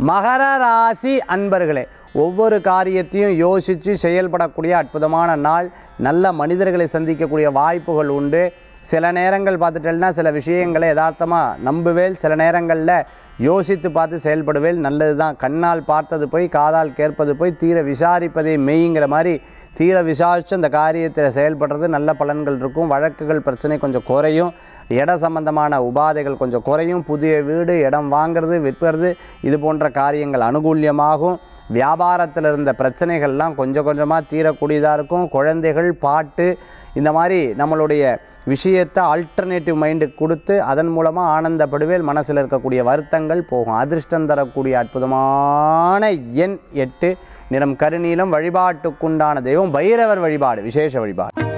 மகர ராசி அன்பர்களே ஒவ்வொரு காரியத்தையும் யோசித்து செயல்படக்கூடிய அற்புதமான நாள் நல்ல மனிதர்களை சந்திக்கக்கூடிய வாய்ப்புகள் உண்டு சில நேரங்கள் பார்த்துட்டேன்னா சில விஷயங்களை யதார்த்தமாக நம்புவேல் சில நேரங்களில் யோசித்து பார்த்து செயல்படுவேல் நல்லது தான் கண்ணால் பார்த்தது போய் காதால் கேட்பது போய் தீர விசாரிப்பதே மெய்ங்கிற மாதிரி தீர விசாரித்து அந்த காரியத்தில் செயல்படுறது நல்ல பலன்கள் இருக்கும் வழக்குகள் பிரச்சனை கொஞ்சம் குறையும் இட சம்பந்தமான உபாதைகள் கொஞ்சம் குறையும் புதிய வீடு இடம் வாங்குறது விற்கிறது இது போன்ற காரியங்கள் அனுகூல்யமாகும் வியாபாரத்தில் இருந்த பிரச்சனைகள்லாம் கொஞ்சம் கொஞ்சமாக தீரக்கூடியதாக இருக்கும் குழந்தைகள் பாட்டு இந்த மாதிரி நம்மளுடைய விஷயத்தை ஆல்டர்னேட்டிவ் மைண்டுக்கு கொடுத்து அதன் மூலமாக ஆனந்தப்படுவேல் மனசில் இருக்கக்கூடிய வருத்தங்கள் போகும் அதிர்ஷ்டம் தரக்கூடிய அற்புதமான எண் எட்டு நிறம் கருநீலம் வழிபாட்டுக்குண்டான தெய்வம் பைரவர் வழிபாடு விசேஷ வழிபாடு